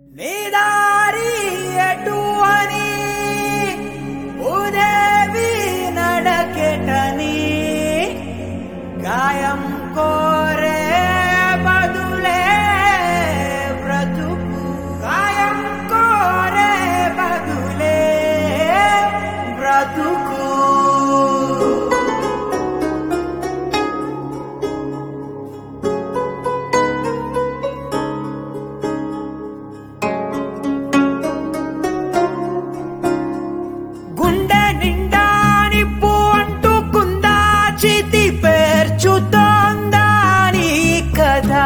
నీ దారి ఎటు అని ఉదేవి నడకెటని గాయం కోరే బదులే బ్రతుకు గాయం కోరే బదులే బ్రతుకు గుండె నిండా నిప్పు అంటుకుందా చితి పేర్చుతోందా నీ కదా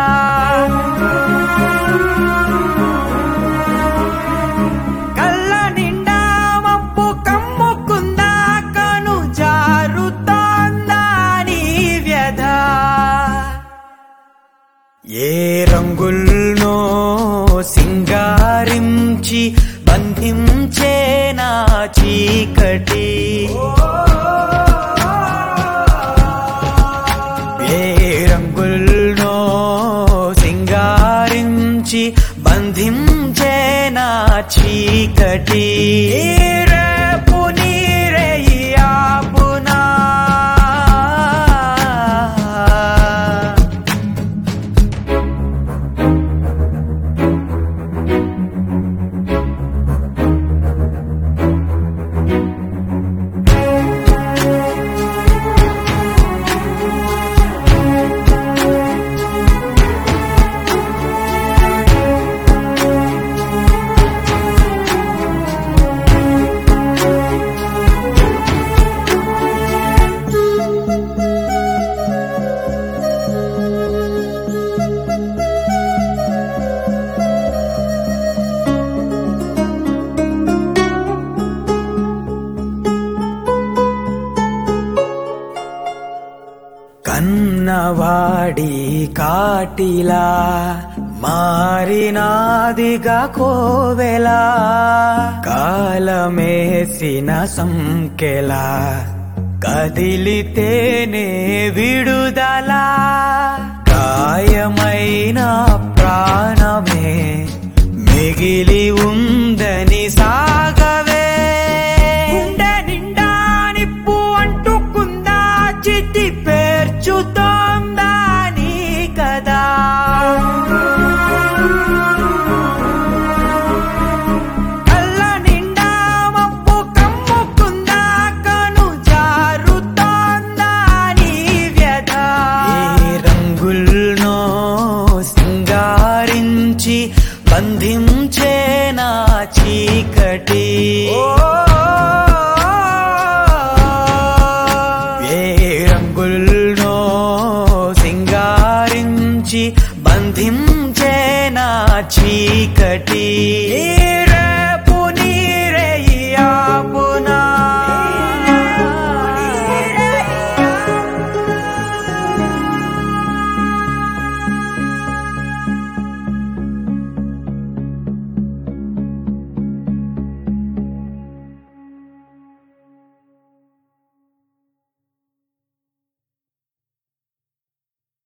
కళ్ళ నిండా మబ్బు కమ్ముకుందా కను జారుతోందా నీ వ్యధ ఏ రంగుల్నో సింగారించి బంధించే నా చీకటి ఏ రంగుల్నో సింగారించి బంధించే నా చీకటి రేపు నీరే ఆపునా కన్నవాడి కాటిలా మారినాదిగా కోవెలా కాలమేసిన సంకెలా కదిలితేనే విడుదల గాయమైన ప్రాణమే మిగిలి ఉందని సాగవే గుండె నిండా నిప్పు అంటుకుందా చితి పేర్చుతోందా నీ కదా కళ్ళ నిండా మబ్బు కమ్ముకుందా కను జారుతోందా నీ వ్యధ ఈ రంగుల్నో సింగారించి బంధించే నా చీకటి ఏ రంగుల్నో సింగారించి బంధించే నా చీకటి ఏ